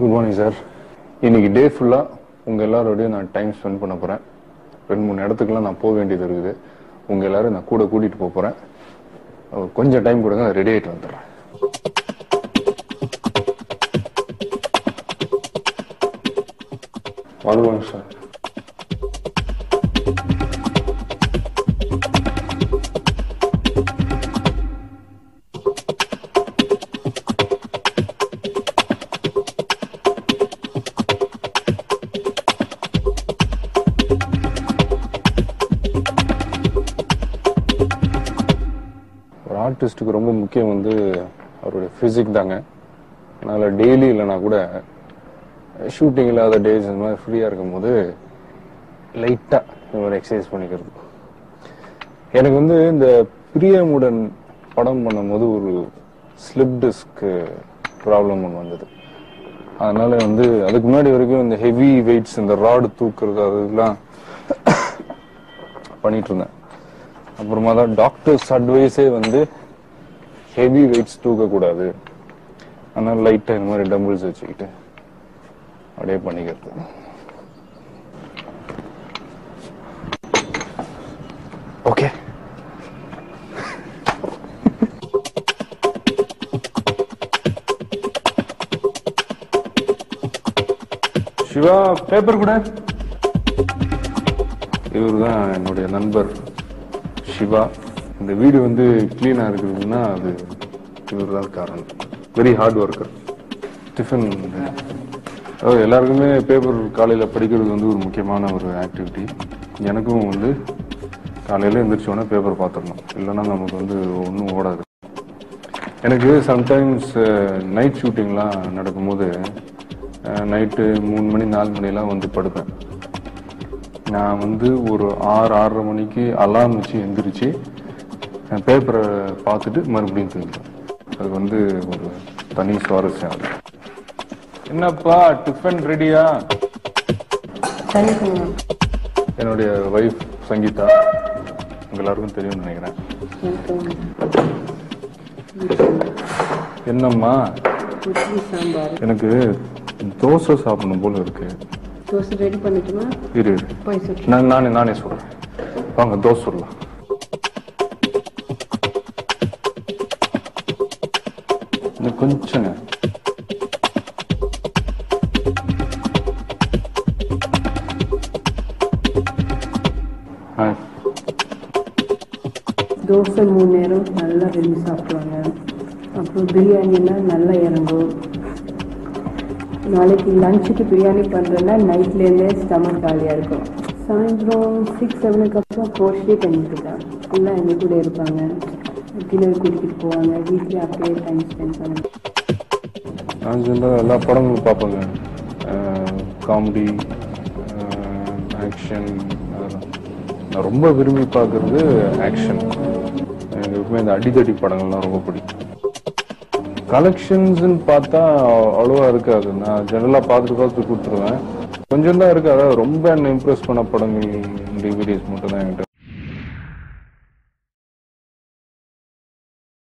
Good morning sir இன்னைக்கு டே ஃபுல்லாக உங்கள் எல்லாரோடையும் நான் டைம் ஸ்பெண்ட் பண்ண போகிறேன் ரெண்டு மூணு இடத்துக்குலாம் நான் போக வேண்டியது இருக்குது உங்கள் எல்லாரும் நான் கூட கூட்டிகிட்டு போக போகிறேன் கொஞ்சம் டைம் கொடுங்க ரெடி ஆகிட்டு வந்துடுறேன் வாங்க சார் ஒரு ஆர்டிஸ்ட்டுக்கு ரொம்ப முக்கியம் வந்து அவருடைய ஃபிசிக் தாங்க அதனால் டெய்லி இல்லைனா கூட ஷூட்டிங் இல்லாத டேஸ் இந்த மாதிரி ஃப்ரீயாக இருக்கும்போது லைட்டாக இந்த மாதிரி எக்ஸசைஸ் பண்ணிக்கிறது எனக்கு வந்து இந்த பிரியமுடன் படம் பண்ணும்போது ஒரு ஸ்லிப் டிஸ்க் ப்ராப்ளம் ஒன்று வந்தது அதனால வந்து அதுக்கு முன்னாடி வரைக்கும் இந்த ஹெவி வெயிட்ஸ் இந்த ராடு தூக்குறது அதெல்லாம் பண்ணிட்டு இருந்தேன் அப்புறமா தான் டாக்டர்ஸ் அட்வைஸே வந்து ஹெவி வெயிட்ஸ் தூக்கக்கூடாது அதனால லைட்டாக இந்த மாதிரி டம்பிள்ஸ் வச்சுக்கிட்டு அப்படியே பண்ணிக்கிறது ஓகே சிவா பேப்பர் கூட இவர் தான் என்னுடைய நண்பர் சிவா இந்த வீடு வந்து கிளீனா இருக்குதுன்னா அது இவர் தான் காரணம் வெரி ஹார்ட் ஒர்க்கர் டிஃபன் அதாவது எல்லாருக்குமே பேப்பர் காலையில் படிக்கிறது வந்து ஒரு முக்கியமான ஒரு ஆக்டிவிட்டி எனக்கும் வந்து காலையில் எழுந்திரிச்சோடனே பேப்பர் பார்த்துடணும் இல்லைன்னா நமக்கு வந்து ஒன்றும் ஓடாது எனக்கு சம்டைம்ஸ் நைட் ஷூட்டிங்லாம் நடக்கும்போது நைட்டு மூணு மணி நாலு மணிலாம் வந்து படுப்பேன் நான் வந்து ஒரு ஆறு ஆறரை மணிக்கு அலார்ம் வச்சு எந்திரிச்சு பேப்பரை பார்த்துட்டு மறுபடியும் தூங்கிடுவேன் அது வந்து ஒரு தனி சுவாரஸ்யம் அது என்னப்பா டிஃபன் ரெடியா சரிங்க என்னுடைய ஒய்ஃப் சங்கீதா உங்க எல்லாருக்கும் தெரியும்னு நினைக்கிறேன் என்னம்மா இட்லி சாம்பார் எனக்கு தோசை சாப்பிடணும் போல இருக்கு தோசை ரெடி பண்ணிட்டுமா இரு இரு. போய் சுட்டு நான் நானே நானே சொல்றேன் வாங்க தோசை சொல்லலாம் இன்னும் கொஞ்சம் நேரம். ஆ, தோசை மூணு நேரம் நல்லா விரும்பி சாப்பிடுவாங்க அப்புறம் பிரியாணினா நல்லா இறங்கும் நாளைக்கு லஞ்சுக்கு பிரியாணி பண்ணுறேன்னா நைட்லேருந்தே ஸ்டமக் காலியாக இருக்கும் சாயந்தரம் சிக்ஸ் செவனுக்கு அப்புறம் க்ரோஷே பண்ணிட்டு தான் ஃபுல்லாக எங்கள் கூட இருப்பாங்க டின்னர் கூட்டிகிட்டு போவாங்க வீட்டில் அப்படியே டைம் ஸ்பெண்ட் பண்ணுவாங்க நான் சொல்ல எல்லா படங்களும் பார்ப்பேங்க காமெடி ஆக்ஷன் அதெல்லாம் நான் ரொம்ப விரும்பி பார்க்கறது ஆக்ஷன் எனக்கு எப்பவுமே இந்த அடிதடி படங்கள்லாம் ரொம்ப பிடிக்கும் கலெக்ஷன்ஸ்னு பார்த்தா அவ்வளோவா இருக்காது நான் ஜெனரலாக பார்த்துட்டு பார்த்துட்டு கொடுத்துருவேன் கொஞ்சம் தான் இருக்கு அதாவது ரொம்ப என்ன இம்ப்ரெஸ் பண்ண படங்கள் டிவிடிஸ் மட்டும் தான் என்கிட்ட